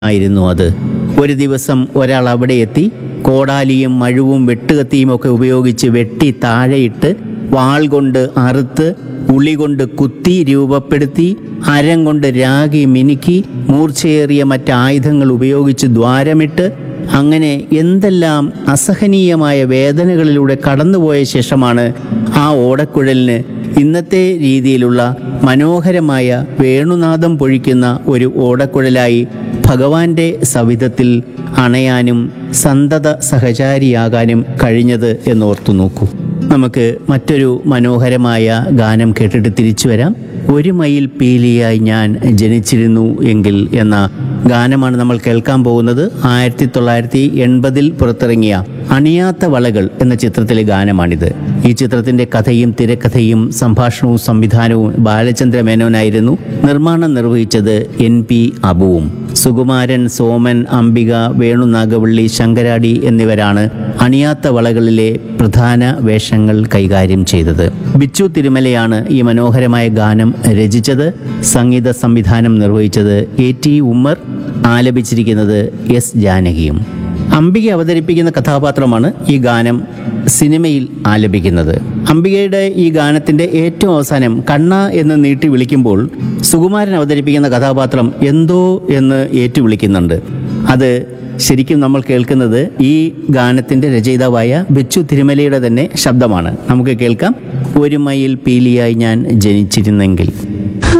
ആയിരുന്നു അത് ഒരു ദിവസം ഒരാൾ അവിടെ എത്തി കോടാലിയും മഴുവും വെട്ടുകത്തിയും ഒക്കെ ഉപയോഗിച്ച് വെട്ടി താഴെയിട്ട് വാൾ കൊണ്ട് അറുത്ത് ഉളി കൊണ്ട് കുത്തി രൂപപ്പെടുത്തി അരം കൊണ്ട് രാഗി മിനുക്കി മൂർച്ചയേറിയ മറ്റായുധങ്ങൾ ഉപയോഗിച്ച് ദ്വാരമിട്ട് അങ്ങനെ എന്തെല്ലാം അസഹനീയമായ വേദനകളിലൂടെ കടന്നുപോയ ശേഷമാണ് ആ ഓടക്കുഴലിന് ഇന്നത്തെ രീതിയിലുള്ള മനോഹരമായ വേണുനാദം പൊഴിക്കുന്ന ഒരു ഓടക്കുഴലായി ഭഗവാന്റെ സവിധത്തിൽ അണയാനും സന്തത സഹചാരിയാകാനും കഴിഞ്ഞത് എന്നോർത്തു നോക്കൂ നമുക്ക് മറ്റൊരു മനോഹരമായ ഗാനം കേട്ടിട്ട് തിരിച്ചു വരാം ഒരു മയിൽ പീലിയായി ഞാൻ ജനിച്ചിരുന്നു എങ്കിൽ എന്ന ഗാനമാണ് നമ്മൾ കേൾക്കാൻ പോകുന്നത് ആയിരത്തി തൊള്ളായിരത്തി എൺപതിൽ പുറത്തിറങ്ങിയ അണിയാത്ത വളകൾ എന്ന ചിത്രത്തിലെ ഗാനമാണിത് ഈ ചിത്രത്തിന്റെ കഥയും തിരക്കഥയും സംഭാഷണവും സംവിധാനവും ബാലചന്ദ്ര മേനോനായിരുന്നു നിർമ്മാണം നിർവഹിച്ചത് എൻ പി അബുവും സുകുമാരൻ സോമൻ അംബിക വേണു നാഗവള്ളി ശങ്കരാടി എന്നിവരാണ് അണിയാത്ത വളകളിലെ പ്രധാന വേഷങ്ങൾ കൈകാര്യം ചെയ്തത് ബിച്ചു തിരുമലയാണ് ഈ മനോഹരമായ ഗാനം രചിച്ചത് സംഗീത സംവിധാനം നിർവഹിച്ചത് എ ടി ഉമ്മർ ആലപിച്ചിരിക്കുന്നത് എസ് ജാനകിയും അംബിക അവതരിപ്പിക്കുന്ന കഥാപാത്രമാണ് ഈ ഗാനം സിനിമയിൽ ആലപിക്കുന്നത് അംബികയുടെ ഈ ഗാനത്തിന്റെ ഏറ്റവും അവസാനം കണ്ണ എന്ന് നീട്ടി വിളിക്കുമ്പോൾ സുകുമാരൻ അവതരിപ്പിക്കുന്ന കഥാപാത്രം എന്തോ എന്ന് ഏറ്റു വിളിക്കുന്നുണ്ട് അത് ശരിക്കും നമ്മൾ കേൾക്കുന്നത് ഈ ഗാനത്തിന്റെ രചയിതാവായ ബിച്ചു തിരുമലയുടെ തന്നെ ശബ്ദമാണ് നമുക്ക് കേൾക്കാം ഒരു മയിൽ പീലിയായി ഞാൻ ജനിച്ചിരുന്നെങ്കിൽ